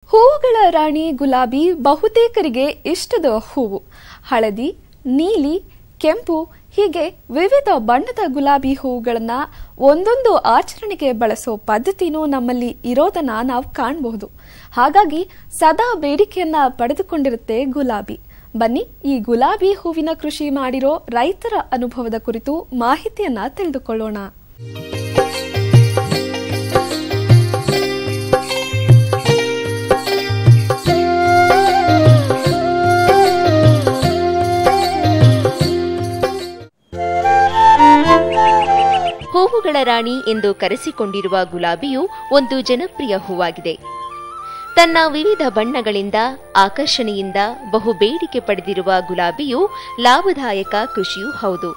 ಹೂವುಗಳ ರಾಣಿ ಗುಲಾಬಿ ಬಹುತೇಕರಿಗೆ ಇಷ್ಟದ ಹೂವು ಹಳದಿ ನೀಲಿ ಕೆಂಪು ಹೀಗೆ ವಿವಿಧ ಬಣ್ಣದ ಗುಲಾಬಿ ಹೂವುಗಳನ್ನ ಒಂದೊಂದು ಆಚರಣೆಗೆ ಬಳಸೋ ಪದ್ಧತಿನೂ ನಮ್ಮಲ್ಲಿ ಇರೋದನ್ನ ನಾವು ಕಾಣಬಹುದು ಹಾಗಾಗಿ ಸದಾ ಬೇಡಿಕೆಯನ್ನ ಪಡೆದುಕೊಂಡಿರುತ್ತೆ ಗುಲಾಬಿ ಬನ್ನಿ ಈ ಗುಲಾಬಿ ಹೂವಿನ ಕೃಷಿ ಮಾಡಿರೋ ರೈತರ ಅನುಭವದ ಕುರಿತು ಮಾಹಿತಿಯನ್ನ ತಿಳಿದುಕೊಳ್ಳೋಣ ಹೂವುಗಳ ರಾಣಿ ಎಂದು ಕರೆಸಿಕೊಂಡಿರುವ ಗುಲಾಬಿಯು ಒಂದು ಜನಪ್ರಿಯ ಹೂವಾಗಿದೆ ತನ್ನ ವಿವಿಧ ಬಣ್ಣಗಳಿಂದ ಆಕರ್ಷಣೆಯಿಂದ ಬಹು ಬೇಡಿಕೆ ಪಡೆದಿರುವ ಗುಲಾಬಿಯು ಲಾಭದಾಯಕ ಕೃಷಿಯೂ ಹೌದು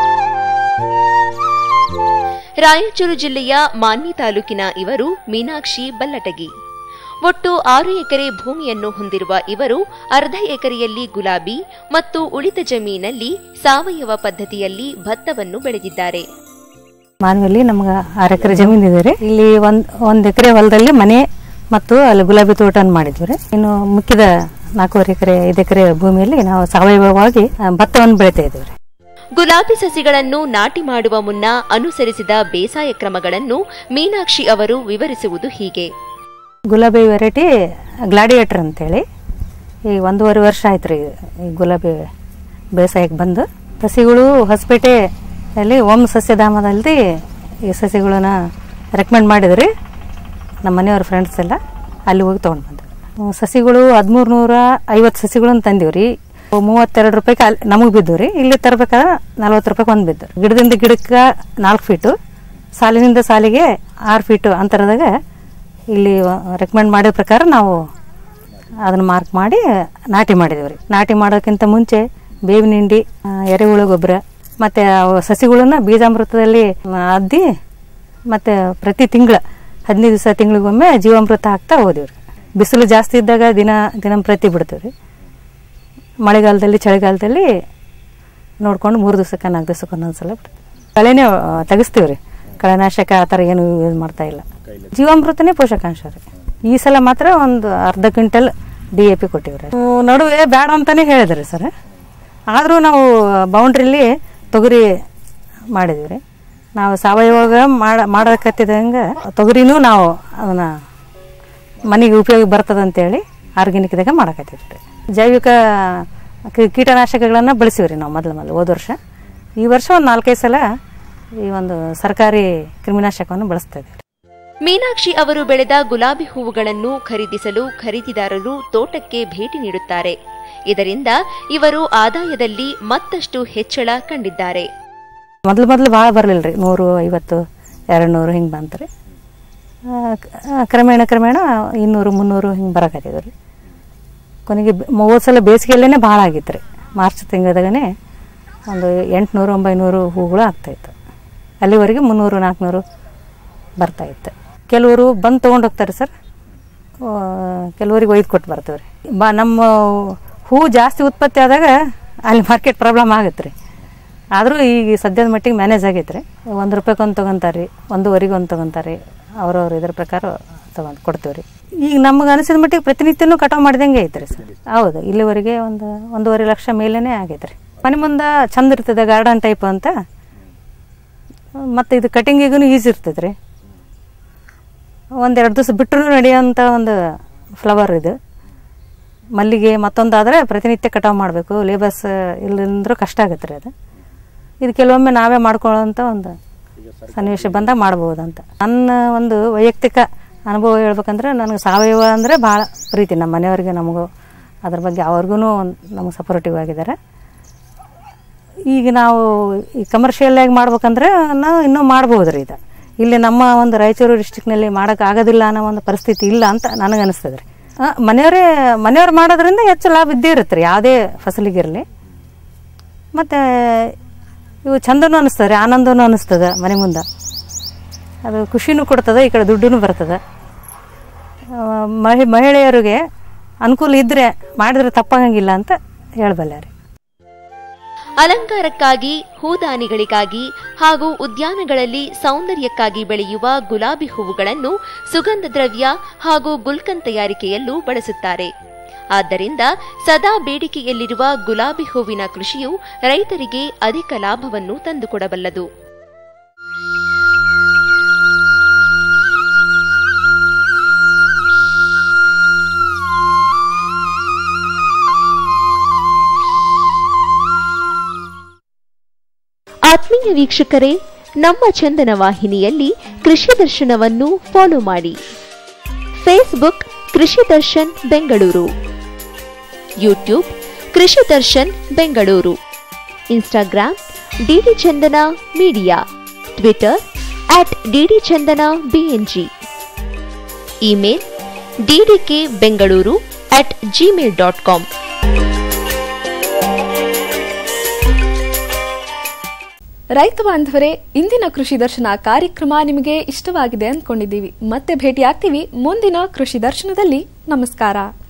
ರಾಯಚೂರು ಜಿಲ್ಲೆಯ ಮಾನ್ವಿ ತಾಲೂಕಿನ ಇವರು ಮೀನಾಕ್ಷಿ ಬಲ್ಲಟಗಿ ಒಟ್ಟು ಆರು ಎಕರೆ ಭೂಮಿಯನ್ನು ಹೊಂದಿರುವ ಇವರು ಅರ್ಧ ಎಕರೆಯಲ್ಲಿ ಗುಲಾಬಿ ಮತ್ತು ಉಳಿದ ಜಮೀನಲ್ಲಿ ಸಾವಯವ ಪದ್ಧತಿಯಲ್ಲಿ ಭತ್ತವನ್ನು ಬೆಳೆದಿದ್ದಾರೆ ಮಾನವಲ್ಲಿ ನಮ್ಗೆ ಆರು ಎಕರೆ ಜಮೀನು ಇದೆ ರೀ ಇಲ್ಲಿ ಒಂದ್ ಒಂದ್ ಎಕರೆ ಹೊಲದಲ್ಲಿ ಮನೆ ಮತ್ತು ಅಲ್ಲಿ ಗುಲಾಬಿ ತೋಟನ ಮಾಡಿದ್ವಿ ರೀ ಇನ್ನು ಮುಖ್ಯದ ನಾಲ್ಕೂವರೆ ಎಕರೆ ಐದು ಎಕರೆ ಭೂಮಿಯಲ್ಲಿ ನಾವು ಸಾವಯವವಾಗಿ ಆ, ಭತ್ತವನ್ನು ಬೆಳಿತಾ ಇದ್ದೀವಿ ರೀ ಗುಲಾಬಿ ಸಸಿಗಳನ್ನು ನಾಟಿ ಮಾಡುವ ಮುನ್ನ ಅನುಸರಿಸಿದ ಬೇಸಾಯ ಕ್ರಮಗಳನ್ನು ಮೀನಾಕ್ಷಿ ಅವರು ವಿವರಿಸುವುದು ಹೀಗೆ ಗುಲಾಬಿ ವೆರೈಟಿ ಗ್ಲಾಡಿಯೇಟರ್ ಅಂತೇಳಿ ಈ ಒಂದೂವರೆ ವರ್ಷ ಆಯ್ತು ರೀ ಈ ಗುಲಾಬಿ ಬೇಸಾಯಕ್ಕೆ ಬಂದು ಸಸಿಗಳು ಹೊಸಪೇಟೆಯಲ್ಲಿ ಓಂ ಸಸ್ಯಧಾಮದಲ್ಲಿ ಈ ಸಸಿಗಳನ್ನ ರೆಕಮೆಂಡ್ ಮಾಡಿದ್ರಿ ನಮ್ಮ ಮನೆಯವ್ರ ಫ್ರೆಂಡ್ಸ್ ಎಲ್ಲ ಅಲ್ಲಿ ಹೋಗಿ ತೊಗೊಂಡು ಬಂದ್ರು ಹ್ಮ್, ಸಸಿಗಳು ಹದಿಮೂರು ನೂರ ಐವತ್ತು ಸಸಿಗಳನ್ನ ತಂದೀವ್ರಿ ಮೂವತ್ತೆರಡು ರೂಪಾಯಿಗೆ ಅಲ್ಲಿ ನಮಗೆ ಬಿದ್ದು ರೀ ಇಲ್ಲಿ ತರಬೇಕಾದ್ರೆ ನಲ್ವತ್ತು ರೂಪಾಯಿಗೆ ಒಂದು ಬಿದ್ದು ಗಿಡದಿಂದ ಗಿಡಕ್ಕೆ ನಾಲ್ಕು ಫೀಟು ಸಾಲಿನಿಂದ ಸಾಲಿಗೆ ಆರು ಫೀಟು ಅಂತರದಾಗ ಇಲ್ಲಿ ರೆಕಮೆಂಡ್ ಮಾಡಿದ ಪ್ರಕಾರ ನಾವು ಅದನ್ನ ಮಾರ್ಕ್ ಮಾಡಿ ನಾಟಿ ಮಾಡಿದೇವೆ ರೀ ನಾಟಿ ಮಾಡೋಕ್ಕಿಂತ ಮುಂಚೆ ಬೇವಿನ ಹಿಂಡಿ ಆ, ಎರೆಹುಳು ಗೊಬ್ಬರ ಮತ್ತು ಅವು ಸಸಿಗಳನ್ನ ಬೀಜಾಮೃತದಲ್ಲಿ ಆ, ಅದ್ದಿ ಮತ್ತು ಪ್ರತಿ ತಿಂಗಳ ಹದಿನೈದು ದಿವಸ ತಿಂಗಳಿಗೊಮ್ಮೆ ಜೀವಾಮೃತ ಹಾಕ್ತಾ ಹೋದಿವಿ ರೀ ಬಿಸಿಲು ಜಾಸ್ತಿ ಇದ್ದಾಗ ದಿನ ದಿನಂಪ್ರತಿ ಬಿಡ್ತೀವಿ ರೀ ಮಳೆಗಾಲದಲ್ಲಿ ಚಳಿಗಾಲದಲ್ಲಿ ನೋಡ್ಕೊಂಡು ಮೂರು ದಿವಸಕ್ಕೆ ನಾಲ್ಕು ದಿವಸಕ್ಕೆ ಒಂದೊಂದ್ಸಲ ಬಿಡ್ತೀವಿ ಕಳೆನೇ ಆ, ತೆಗಿಸ್ತೀವಿ ರೀ ಕಳೆನಾಶಕ ಆ ಥರ ಏನು ಯೂಸ್ ಮಾಡ್ತಾ ಇಲ್ಲ ಜೀವಾಮೃತನೇ ಪೋಷಕಾಂಶ ರೀ ಈ ಸಲ ಮಾತ್ರ ಒಂದು ಅರ್ಧ ಕ್ವಿಂಟಲ್ ಡಿ ಎ ಪಿ ಕೊಟ್ಟಿವ್ರಿ ನಾವು ನಡುವೆ ಬೇಡ ಅಂತಾನೆ ಹೇಳಿದ್ರಿ ಸರ್ ಆದರೂ ನಾವು ಬೌಂಡ್ರಿಲಿ ತೊಗರಿ ಮಾಡಿದ್ವಿ ರೀ ನಾವು ಸಾವಯವಾಗ ಮಾಡ ಮಾಡಕತ್ತಿದಂಗೆ ತೊಗರಿನೂ ನಾವು ಅದನ್ನು ಮನೆಗೆ ಉಪಯೋಗ ಬರ್ತದೆ ಅಂತೇಳಿ ಆರ್ಗ್ಯಾನಿಕ್ದಾಗ ಮಾಡಕತ್ತಿದ್ವಿ ರೀ ಜೈವಿಕ ಕೀ- ಕೀಟನಾಶಕಗಳನ್ನು ಬಳಸಿವಿ ರೀ ನಾವು ಮೊದಲು ಮೊದಲು ಹೋದ ವರ್ಷ ಈ ವರ್ಷ ಒಂದು ನಾಲ್ಕೈದು ಸಲ ಈ ಒಂದು ಸರ್ಕಾರಿ ಕ್ರಿಮಿನಾಶಕವನ್ನು ಬಳಸ್ತಾ ಇದ್ದೀವಿ ಮೀನಾಕ್ಷಿ ಅವರು ಬೆಳೆದ ಗುಲಾಬಿ ಹೂವುಗಳನ್ನು ಖರೀದಿಸಲು ಖರೀದಿದಾರರು ತೋಟಕ್ಕೆ ಭೇಟಿ ನೀಡುತ್ತಾರೆ ಇದರಿಂದ ಇವರು ಆದಾಯದಲ್ಲಿ ಮತ್ತಷ್ಟು ಹೆಚ್ಚಳ ಕಂಡಿದ್ದಾರೆ ಮೊದಲು ಮೊದಲು ಭಾಳ ಬರಲಿಲ್ಲ ರೀ ನೂರು ಐವತ್ತು ಎರಡು ನೂರು ಹಿಂಗೆ ಬಂತು ರೀ ಆ, ಕ- ಆ, ಕ್ರಮೇಣ ಕ್ರಮೇಣ ಇನ್ನೂರು ಮುನ್ನೂರು ಹಿಂಗೆ ಬರಕತ್ತಿದ್ವು ರೀ ಕೊನೆಗೆ ಬೆ- ಹೋದ್ ಸಲ ಬೇಸಿಗೆಯಲ್ಲೇ ಭಾಳ ಆಗಿತ್ತು ರೀ ಮಾರ್ಚ್ ತಿಂಗಳದಾಗನೇ ಒಂದು ಎಂಟುನೂರು ಒಂಬೈನೂರು ಹೂಗಳು ಆಗ್ತಾಯಿತ್ತು ಅಲ್ಲಿವರೆಗೆ ಮುನ್ನೂರು ನಾಲ್ಕುನೂರು ಬರ್ತಾಯಿತ್ತು ಕೆಲವರು ಬಂದು ತೊಗೊಂಡು ಹೋಗ್ತಾರೆ ಸರ್ ಆ, ಕೆಲವರಿಗೆ ಒಯ್ದು ಕೊಟ್ಟು ಬರ್ತೀವಿ ರೀ ಬಾ ನಮ್ಮ ಹೂ ಜಾಸ್ತಿ ಉತ್ಪತ್ತಿ ಆದಾಗ ಅಲ್ಲಿ ಮಾರ್ಕೆಟ್ ಪ್ರಾಬ್ಲಮ್ ಆಗುತ್ತೆ ರೀ ಆದರೂ ಈಗ ಸದ್ಯದ ಮಟ್ಟಿಗೆ ಮ್ಯಾನೇಜ್ ಆಗೈತೆ ರೀ ಒಂದು ರೂಪಾಯಿಗೆ ಒಂದು ತೊಗೊಂತಾರೆ ರೀ ಒಂದೂವರೆಗೆ ಒಂದು ತೊಗೊಂತಾರೆ ರೀ ಅವ್ರವ್ರು ಇದ್ರ ಪ್ರಕಾರ ತೊಗೊಂಡು ಕೊಡ್ತೀವಿ ರೀ ಈಗ ನಮಗೆ ಅನಿಸಿದ ಮಟ್ಟಿಗೆ ಪ್ರತಿನಿತ್ಯನೂ ಕಟಾವು ಮಾಡಿದಂಗೆ ಐತೆ ರೀ ಸರ್ ಹೌದು ಇಲ್ಲಿವರೆಗೆ ಒಂದು ಒಂದೂವರೆ ಲಕ್ಷ ಮೇಲೇ ಆಗೈತೆ ರೀ ಮನೆ ಮುಂದೆ ಚಂದ ಇರ್ತದೆ ಗಾರ್ಡನ್ ಟೈಪ್ ಅಂತ ಮತ್ತು ಇದು ಕಟಿಂಗಿಗೂ ಈಸಿ ಇರ್ತದೆ ರೀ ಒಂದೆರಡು ದಿವಸ ಬಿಟ್ಟರು ನಡೆಯೋಂಥ ಒಂದು ಫ್ಲವರ್ ಇದು ಮಲ್ಲಿಗೆ ಮತ್ತೊಂದಾದರೆ ಪ್ರತಿನಿತ್ಯ ಕಟಾವು ಮಾಡಬೇಕು ಲೇಬರ್ಸ್ ಇಲ್ಲಂದ್ರೂ ಕಷ್ಟ ಆಗುತ್ತೆ ರೀ ಅದು ಇದು ಕೆಲವೊಮ್ಮೆ ನಾವೇ ಮಾಡ್ಕೊಳ್ಳೋಂಥ ಒಂದು ಸನ್ನಿವೇಶ ಬಂದಾಗ ಮಾಡ್ಬೋದಂತ ನನ್ನ ಒಂದು ವೈಯಕ್ತಿಕ ಅನುಭವ ಹೇಳ್ಬೇಕಂದ್ರೆ ನನಗೆ ಸಾವಯವ ಅಂದರೆ ಭಾಳ ಪ್ರೀತಿ ನಮ್ಮ ಮನೆಯವ್ರಿಗೆ ನಮಗೂ ಅದ್ರ ಬಗ್ಗೆ ಅವ್ರಿಗೂ ನಮಗೆ ಸಪೋರ್ಟಿವ್ ಆಗಿದ್ದಾರೆ ಈಗ ನಾವು ಈ ಕಮರ್ಷಿಯಲ್ ಆಗಿ ಮಾಡ್ಬೇಕಂದ್ರೆ ನಾವು ಇನ್ನೂ ಮಾಡ್ಬೋದು ರೀ ಇದು ಇಲ್ಲಿ ನಮ್ಮ ಒಂದು ರಾಯಚೂರು ಡಿಸ್ಟಿಕ್ನಲ್ಲಿ ಮಾಡೋಕೆ ಆಗೋದಿಲ್ಲ ಅನ್ನೋ ಒಂದು ಪರಿಸ್ಥಿತಿ ಇಲ್ಲ ಅಂತ ನನಗೆ ಅನಿಸ್ತದೆ ರೀ ಆ, ಮನೆಯವರೇ ಮನೆಯವ್ರು ಮಾಡೋದ್ರಿಂದ ಹೆಚ್ಚು ಲಾಭ ಇದ್ದೇ ಇರುತ್ತೆ ರೀ ಯಾವುದೇ ಫಸಲಿಗಿರಲಿ ಮತ್ತು ಇವು ಚಂದನೂ ಅನಿಸ್ತದೆ ರೀ ಆನಂದನೂ ಅನಿಸ್ತದೆ ಮನೆ ಮುಂದೆ ಅದು ಖುಷಿನೂ ಕೊಡ್ತದೆ ಈ ಕಡೆ ದುಡ್ಡು ಬರ್ತದೆ ಆ, ಮಹಿ ಮಹಿಳೆಯರಿಗೆ ಅನುಕೂಲ ಇದ್ದರೆ ಮಾಡಿದ್ರೆ ತಪ್ಪಾಗಂಗಿಲ್ಲ ಅಂತ ಹೇಳಬಲ್ಲೆ ರೀ ಅಲಂಕಾರಕ್ಕಾಗಿ ಹೂದಾನಿಗಳಿಗಾಗಿ ಹಾಗೂ ಉದ್ಯಾನಗಳಲ್ಲಿ ಸೌಂದರ್ಯಕ್ಕಾಗಿ ಬೆಳೆಯುವ ಗುಲಾಬಿ ಹೂವುಗಳನ್ನು ಸುಗಂಧ ದ್ರವ್ಯ ಹಾಗೂ ಗುಲ್ಕನ್ ತಯಾರಿಕೆಯಲ್ಲೂ ಬಳಸುತ್ತಾರೆ ಆದ್ದರಿಂದ ಸದಾ ಬೇಡಿಕೆಯಲ್ಲಿರುವ ಗುಲಾಬಿ ಹೂವಿನ ಕೃಷಿಯು ರೈತರಿಗೆ ಅಧಿಕ ಲಾಭವನ್ನು ತಂದುಕೊಡಬಲ್ಲದು ಆತ್ಮೀಯ ವೀಕ್ಷಕರೇ ನಮ್ಮ ಚಂದನ ವಾಹಿನಿಯಲ್ಲಿ ಕೃಷಿ ದರ್ಶನವನ್ನು ಫಾಲೋ ಮಾಡಿ ಫೇಸ್ಬುಕ್ ಕೃಷಿ Darshan Bengaluru YouTube Krishi Darshan Bengaluru Instagram DD Chandana media Twitter at DD Chandana BNG email DDK Bengaluru at Gmail dot com ರೈತ ಬಾಂಧವರೇ ಇಂದಿನ ಕೃಷಿ ದರ್ಶನ ಕಾರ್ಯಕ್ರಮ ನಿಮಗೆ ಇಷ್ಟವಾಗಿದೆ ಅಂದ್ಕೊಂಡಿದ್ದೀವಿ ಮತ್ತೆ ಭೇಟಿ ಆಗ್ತೀವಿ ಮುಂದಿನ ಕೃಷಿ ದರ್ಶನದಲ್ಲಿ ನಮಸ್ಕಾರ